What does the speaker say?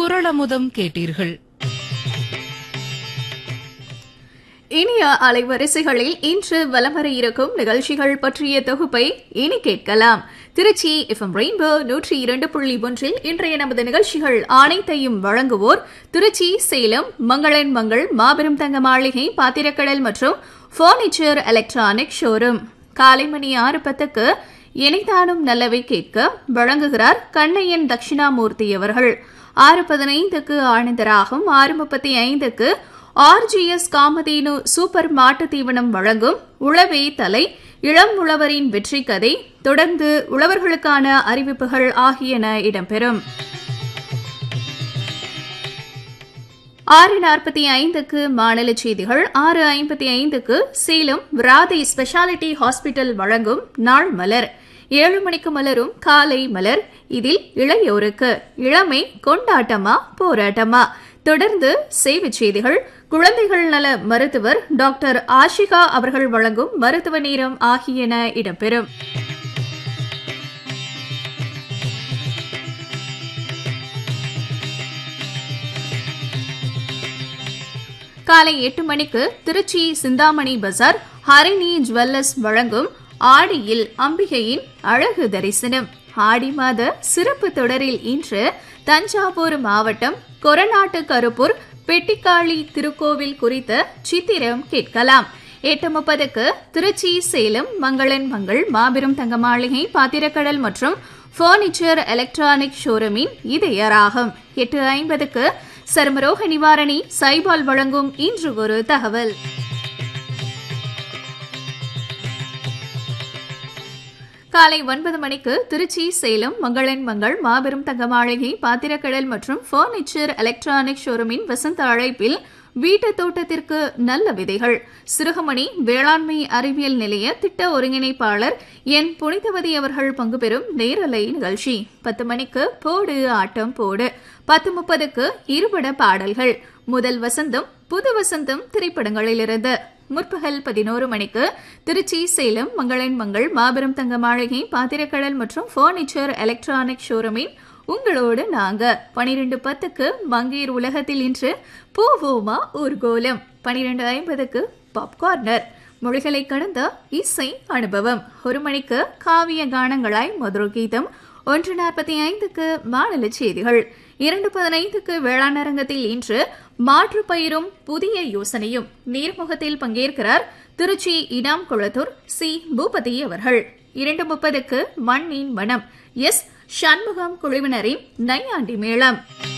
குரலமுதம் கேட்டீர்கள் இனிய அலைவரிசைகளில் இன்று வலம் வர இருக்கும் நிகழ்ச்சிகள் பற்றிய தொகுப்பை இனி கேட்கலாம் திருச்சி எஃப்எம் ரெயின்போ நூற்றி இரண்டு புள்ளி ஒன்றில் இன்றைய நமது நிகழ்ச்சிகள் அனைத்தையும் வழங்குவோர் திருச்சி சேலம் மங்களன் மங்கள் மாபெரும் தங்க மாளிகை பாத்திரக்கடல் மற்றும் பர்னிச்சர் எலக்ட்ரானிக் ஷோரூம் காலை மணி ஆறு பத்துக்கு இணைத்தானும் நல்லவை கேட்க வழங்குகிறார் கண்ணையன் தட்சிணாமூர்த்தி அவர்கள் ஆறு பதினைந்துக்கு ஆனந்தராகும் ஆறு முப்பத்தி ஐந்துக்கு ஆர்ஜிஎஸ் காமதேனு சூப்பர் மாட்டு தீவனம் வழங்கும் உழவே தலை இளம் உழவரின் வெற்றி கதை தொடர்ந்து உழவர்களுக்கான அறிவிப்புகள் ஆகியன இடம்பெறும் ஆறு நாற்பத்தி ஐந்துக்கு மாநில செய்திகள் ஆறு ஐம்பத்தி ஐந்துக்கு சேலம் ராதை ஸ்பெஷாலிட்டி ஹாஸ்பிட்டல் வழங்கும் நாள் மலர் ஏழு மணிக்கு மலரும் காலை மலர் இதில் இளையோருக்கு இளமை கொண்டாட்டமா போராட்டமா தொடர்ந்து செய்திச் செய்திகள் குழந்தைகள் நல மருத்துவர் டாக்டர் ஆஷிகா அவர்கள் வழங்கும் மருத்துவ நேரம் ஆகியன இடம்பெறும் காலை எட்டு மணிக்கு திருச்சி சிந்தாமணி பஜார் ஹரிணி ஜுவல்லர்ஸ் வழங்கும் ஆடியில் அம்பிகையின் அழகு தரிசனம் ஆடி மாத சிறப்பு தொடரில் இன்று தஞ்சாவூர் மாவட்டம் கொரநாட்டு கருப்பூர் பெட்டிக்காளி திருக்கோவில் குறித்த சித்திரம் கேட்கலாம் எட்டு முப்பதுக்கு திருச்சி சேலம் மங்களன் மங்கள் மாபெரும் தங்க மாளிகை பாத்திரக்கடல் மற்றும் பர்னிச்சர் எலக்ட்ரானிக் ஷோரூமின் இதயராகும் எட்டு ஐம்பதுக்கு சர்மரோக நிவாரணி சைபால் வழங்கும் இன்று ஒரு தகவல் காலை ஒன்பது மணிக்கு திருச்சி சேலம் மங்களன் மங்கள் மாபெரும் தங்க மாளிகை பாத்திரக்கடல் மற்றும் பர்னிச்சர் எலக்ட்ரானிக் ஷோரூமின் வசந்த அழைப்பில் வீட்டு தோட்டத்திற்கு நல்ல விதைகள் சிறுகமணி வேளாண்மை அறிவியல் நிலைய திட்ட ஒருங்கிணைப்பாளர் என் புனிதவதி அவர்கள் பங்கு பெறும் நேரலை நிகழ்ச்சி பத்து மணிக்கு போடு ஆட்டம் போடு பத்து முப்பதுக்கு இருபட பாடல்கள் முதல் வசந்தம் புது வசந்தம் திரைப்படங்களிலிருந்து முற்பகல் பதினோரு மணிக்கு திருச்சி சேலம் மங்களன் மங்கள் மாபெரும் தங்க மாளிகை பாத்திரக்கடல் மற்றும் பர்னிச்சர் எலக்ட்ரானிக் ஷோரூமின் உங்களோடு நாங்க பனிரெண்டு பத்துக்கு மங்கீர் உலகத்தில் இன்று பூவோமா ஊர்கோலம் பனிரெண்டு ஐம்பதுக்கு பாப்கார்னர் மொழிகளை கடந்த இசை அனுபவம் ஒரு மணிக்கு காவிய கானங்களாய் மதுர கீதம் ஒன்று நாற்பத்தி ஐந்துக்கு மாநில செய்திகள் இரண்டு பதினைந்துக்கு வேளாண் அரங்கத்தில் இன்று மாற்று பயிரும் புதிய யோசனையும் நீர்முகத்தில் பங்கேற்கிறார் திருச்சி இனாம் குளத்தூர் சி பூபதி அவர்கள் இரண்டு முப்பதுக்கு மண்ணின் மனம் எஸ் சண்முகம் குழுவினரின் நையாண்டி மேளம்